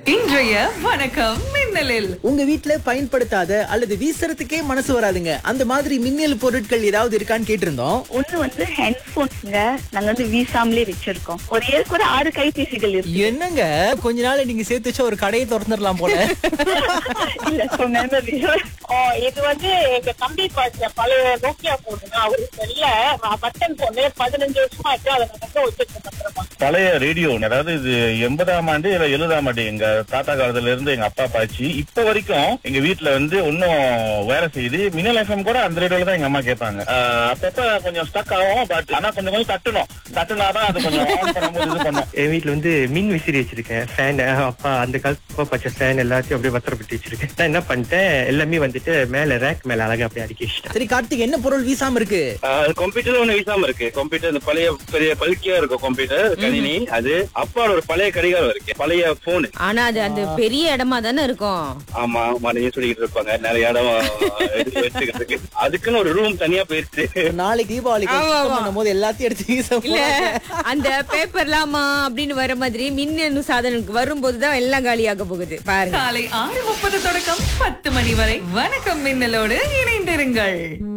இன்றைய வணக்கம் மின்னலில் உங்க வீட்ல பயன்படுத்தாத அல்லது வீசுறதுக்கே மனசு வராதுங்க அந்த மாதிரி மின்னல் பொருட்கள் ஏதாவது இருக்கான்னு கேட்டிருந்தோம் ஒண்ணு வந்து ஹெட்போன்ஸ்ங்க நாங்க வந்து வீசாமலே வச்சிருக்கோம் ஒரு ஏற்கு ஒரு ஆறு கைபேசிகள் இருக்கு என்னங்க கொஞ்ச நாள் நீங்க சேர்த்து வச்சா ஒரு கடையை திறந்துடலாம் போல இல்ல so memory. ஓ, இது வந்து எங்க தம்பி பாய்ச்ச பழைய நோக்கியா போனுங்க அவரு சரியில்ல பட்டன் போனு பதினஞ்சு வருஷமா ஆச்சு அதை நான் வச்சிருக்கேன் பத்திரமா பழைய ரேடியோ அதாவது இது எண்பதாம் ஆண்டு இல்ல எழுபதாம் ஆண்டு எங்க தாத்தா காலத்துல இருந்து எங்க அப்பா பாய்ச்சி இப்ப வரைக்கும் எங்க வீட்டுல வந்து இன்னும் வேலை செய்யுது மினல் எஃப்எம் கூட அந்த ரேடியோல தான் எங்க அம்மா கேட்பாங்க ஆஹ் அப்பப்ப கொஞ்சம் ஸ்டக் ஆகும் பட் ஆனா கொஞ்சம் கொஞ்சம் தட்டணும் தட்டுனாதான் அது கொஞ்சம் ஆன் பண்ணும்போது இது பண்ணும் என் வீட்ல வந்து மின் விசிறி வச்சிருக்கேன் ஃபேன் அப்பா அந்த காலத்து அப்பா பச்சை ஃபேன் எல்லாத்தையும் அப்படியே பத்திரப்பட்டு வச்சிருக்கேன் நான் என்ன பண்ணிட்டேன் எல்லாமே வந்துட்டு மேல ரேக் மேல அழகா அப்படியே அடுக்கி வச்சிட்டேன் சரி கார்த்திக் என்ன பொருள் வீசாம இருக்கு கம்ப்யூட்டர் ஒண்ணு வீசாம இருக்கு கம்ப்யூட்டர் இந்த பழைய பெரிய பல்கியா இருக்கும் கம்ப்யூட்டர் கணினி அது அப்பாவோட ஒரு பழைய கடிகாரம் இருக்கு பழைய போன் ஆனா அது அந்த பெரிய இடமா தானே இருக்கும் ஆமா மனைவி சொல்லிக்கிட்டு இருப்பாங்க நிறைய இடம் எடுத்து வச்சுக்கிறதுக்கு அதுக்குன்னு ஒரு ரூம் தனியா போயிருச்சு நாளைக்கு தீபாவளிக்கு ஆமா, சுத்தம் ஆமா. பண்ணும்போது எல்லாத்தையும் எடுத்து வீச இல்ல போறாங்க. அந்த பேப்பர்லாமா அப்படின்னு வர மாதிரி மின்னணு சாதனங்களுக்கு வரும்போதுதான் எல்லாம் காலியாக போகுது பாருங்க காலை ஆறு முப்பது தொடக்கம் பத்து மணி வரை வணக்கம் மின்னலோடு இணைந்திருங்கள்